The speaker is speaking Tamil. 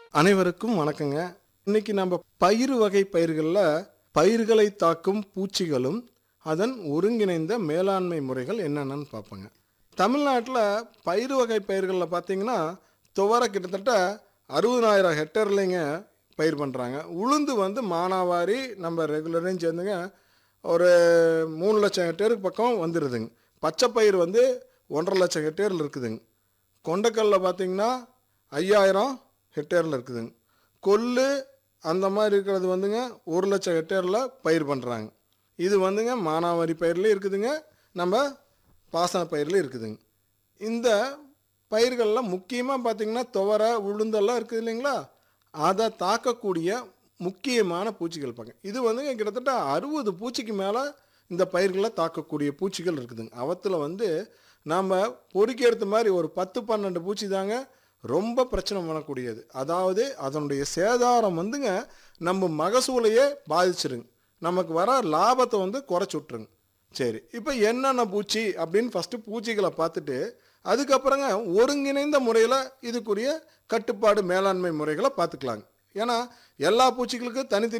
அனைவருக்கும் வணக்கங்க இன்னைக்கு நம்ம பயிர் வகை பயிர்களில் பயிர்களை தாக்கும் பூச்சிகளும் அதன் ஒருங்கிணைந்த மேலாண்மை முறைகள் என்னென்னு பார்ப்போங்க தமிழ்நாட்டில் பயிர் வகை பயிர்களில் பார்த்தீங்கன்னா துவரை கிட்டத்தட்ட அறுபதாயிரம் ஹெக்டர்லைங்க பயிர் பண்ணுறாங்க உளுந்து வந்து மானாவாரி நம்ம ரெகுலரையும் சேர்ந்துங்க ஒரு மூணு லட்சம் ஹெக்டேருக்கு பக்கம் வந்துடுதுங்க பச்சை பயிர் வந்து ஒன்றரை லட்சம் ஹெக்டேரில் இருக்குதுங்க கொண்டக்கல்ல பார்த்தீங்கன்னா ஐயாயிரம் ஹெக்டேரில் இருக்குதுங்க கொள்ளு அந்த மாதிரி இருக்கிறது வந்துங்க ஒரு லட்சம் ஹெக்டேரில் பயிர் பண்ணுறாங்க இது வந்துங்க மானாவாரி பயிர்லேயும் இருக்குதுங்க நம்ம பாசன பயிர்லேயும் இருக்குதுங்க இந்த பயிர்களில் முக்கியமாக பார்த்தீங்கன்னா துவரை உளுந்தெல்லாம் இருக்குது இல்லைங்களா அதை தாக்கக்கூடிய முக்கியமான பூச்சிகள் பாங்க இது வந்துங்க கிட்டத்தட்ட அறுபது பூச்சிக்கு மேலே இந்த பயிர்களை தாக்கக்கூடிய பூச்சிகள் இருக்குதுங்க அவத்தில் வந்து நாம் பொறுக்கி மாதிரி ஒரு பத்து பன்னெண்டு பூச்சி தாங்க ரொம்ப பிரச்சனை பண்ணக்கூடியது அதாவது அதனுடைய சேதாரம் வந்துங்க நம்ம மகசூலையே பாதிச்சிருங்க நமக்கு வர லாபத்தை வந்து குறைச்சி விட்ருங்க சரி இப்போ என்னென்ன பூச்சி அப்படின்னு ஃபஸ்ட்டு பூச்சிகளை பார்த்துட்டு அதுக்கப்புறங்க ஒருங்கிணைந்த முறையில் இதுக்குரிய கட்டுப்பாடு மேலாண்மை முறைகளை பார்த்துக்கலாங்க ஏன்னா எல்லா பூச்சிகளுக்கும் தனித்தனி